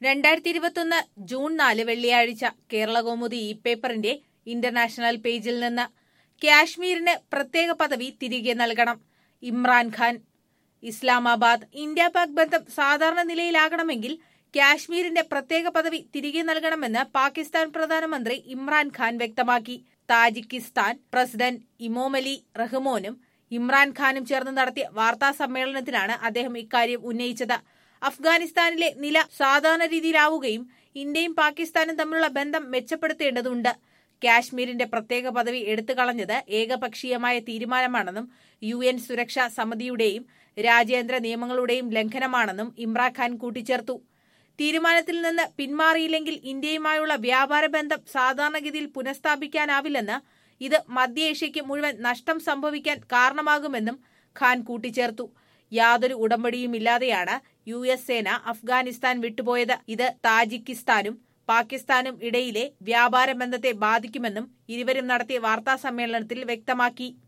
രണ്ടായിരത്തി ഇരുപത്തൊന്ന് ജൂൺ നാല് വെള്ളിയാഴ്ച കേരളകൗമുദി ഇ പേപ്പറിന്റെ ഇന്റർനാഷണൽ പേജിൽ നിന്ന് കാശ്മീരിന് പ്രത്യേക പദവി തിരികെ നൽകണം ഇമ്രാൻഖാൻ ഇസ്ലാമാബാദ് ഇന്ത്യ പാക് ബന്ധം സാധാരണ നിലയിലാകണമെങ്കിൽ കാശ്മീരിന്റെ പ്രത്യേക പദവി തിരികെ നൽകണമെന്ന് പാകിസ്ഥാൻ പ്രധാനമന്ത്രി ഇമ്രാൻഖാൻ വ്യക്തമാക്കി താജിക്കിസ്ഥാൻ പ്രസിഡന്റ് ഇമോമലി റഹ്മോനും ഇമ്രാൻഖാനും ചേർന്ന് നടത്തിയ വാർത്താ സമ്മേളനത്തിലാണ് അദ്ദേഹം ഇക്കാര്യം ഉന്നയിച്ചത് അഫ്ഗാനിസ്ഥാനിലെ നില സാധാരണ രീതിയിലാവുകയും ഇന്ത്യയും പാകിസ്ഥാനും തമ്മിലുള്ള ബന്ധം മെച്ചപ്പെടുത്തേണ്ടതുണ്ട് കാശ്മീരിന്റെ പ്രത്യേക പദവി എടുത്തുകളഞ്ഞത് ഏകപക്ഷീയമായ തീരുമാനമാണെന്നും യു എൻ സുരക്ഷാ സമിതിയുടെയും രാജ്യാന്തര നിയമങ്ങളുടെയും ലംഘനമാണെന്നും ഇമ്രാൻഖാൻ കൂട്ടിച്ചേർത്തു തീരുമാനത്തിൽ നിന്ന് പിന്മാറിയില്ലെങ്കിൽ ഇന്ത്യയുമായുള്ള വ്യാപാര ബന്ധം സാധാരണഗതിയിൽ പുനഃസ്ഥാപിക്കാനാവില്ലെന്ന് ഇത് മധ്യേഷ്യയ്ക്ക് മുഴുവൻ നഷ്ടം സംഭവിക്കാൻ കാരണമാകുമെന്നും ഖാൻ കൂട്ടിച്ചേർത്തു യാതൊരു ഉടമ്പടിയുമില്ലാതെയാണ് യു എസ് സേന അഫ്ഗാനിസ്ഥാൻ വിട്ടുപോയത് ഇത് താജിക്കിസ്ഥാനും പാകിസ്ഥാനും ഇടയിലെ വ്യാപാര ബന്ധത്തെ ബാധിക്കുമെന്നും ഇരുവരും നടത്തിയ വാർത്താ സമ്മേളനത്തിൽ വ്യക്തമാക്കി